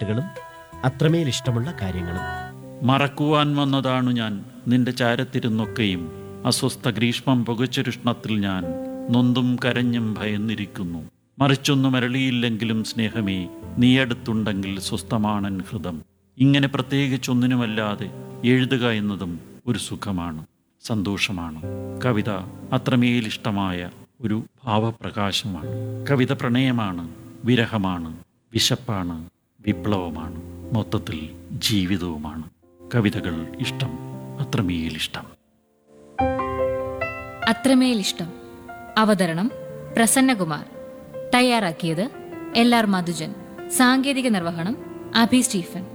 പാട്ടുകളും അത്രമേൽ ഇഷ്ടമുള്ള കാര്യങ്ങളും മറക്കുവാൻ വന്നതാണു ഞാൻ നിന്റെ ചാരത്തിരുന്നൊക്കെയും അസ്വസ്ഥ ഗ്രീഷ്മം പുകച്ചുരുഷ്ണത്തിൽ ഞാൻ നൊന്തും കരഞ്ഞും ഭയന്നിരിക്കുന്നു മറിച്ചൊന്നും അരളിയില്ലെങ്കിലും സ്നേഹമേ നീയടുത്തുണ്ടെങ്കിൽ സ്വസ്ഥമാണൻ ഹൃദം ഇങ്ങനെ പ്രത്യേകിച്ചൊന്നിനുമല്ലാതെ എഴുതുക എന്നതും ഒരു സുഖമാണ് സന്തോഷമാണ് കവിത അത്രമേൽ ഇഷ്ടമായ ഒരു ഭാവപ്രകാശമാണ് കവിത പ്രണയമാണ് വിരഹമാണ് വിശപ്പാണ് വിപ്ലവമാണ് മൊത്തത്തിൽ ജീവിതവുമാണ് കവിതകൾ ഇഷ്ടം അത്രമേൽ ഇഷ്ടം അത്രമേൽ ഇഷ്ടം അവതരണം പ്രസന്നകുമാർ തയ്യാറാക്കിയത് എൽ ആർ മധുജൻ സാങ്കേതിക നിർവഹണം അഭി സ്റ്റീഫൻ